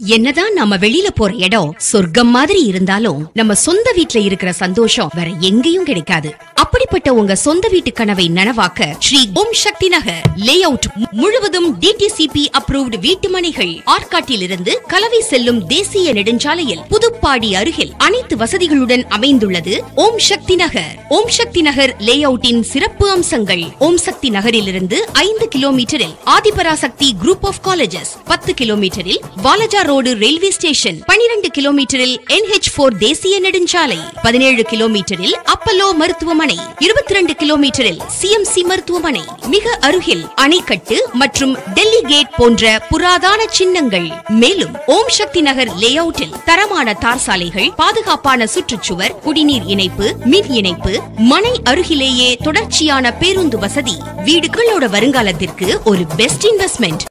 என்னதான் நம்ம வெளியில போற இடம் சொர்க்கம் மாதிரி இருந்தாலும் நம்ம சொந்த வீட்ல இருக்கிற சந்தோஷம் வேற எங்கேயும் கிடைக்காது அப்படிப்பட்ட உங்க சொந்த வீட்டு கனவை நனவாக்க ஸ்ரீ ஓம் சக்தி நகர் லே அவுட் முழுவதும் டிடிசிபி அப்ரூவ்டு வீட்டு மனைகள் ஆற்காட்டில் இருந்து கலவை செல்லும் தேசிய நெடுஞ்சாலையில் புதுப்பாடி அருகில் அனைத்து வசதிகளுடன் அமைந்துள்ளது ஓம் சக்தி நகர் ஓம் சக்தி நகர் லே அவுட்டின் சிறப்பு அம்சங்கள் ஓம் சக்தி நகரிலிருந்து ஐந்து கிலோமீட்டரில் ஆதிபராசக்தி குரூப் ஆஃப் காலேஜஸ் பத்து கிலோமீட்டரில் வாலஜா ரோடு ரயில்வே ஸ்டேஷன் பனிரெண்டு கிலோமீட்டரில் என்ஹெச் போர் தேசிய நெடுஞ்சாலை பதினேழு கிலோமீட்டரில் அப்பல்லோ மருத்துவமனை இருபத்தி ரெண்டு கிலோமீட்டரில் சிஎம்சி மருத்துவமனை மிக அருகில் அணைக்கட்டு மற்றும் டெல்லி கேட் போன்ற புராதான சின்னங்கள் மேலும் ஓம் சக்தி நகர் லே அவுட்டில் தரமான தார் சாலைகள் பாதுகாப்பான சுற்றுச்சுவர் குடிநீர் இணைப்பு மின் இணைப்பு மனை அருகிலேயே தொடர்ச்சியான பேருந்து வசதி வீடுகளோட வருங்காலத்திற்கு ஒரு பெஸ்ட் இன்வெஸ்ட்மெண்ட்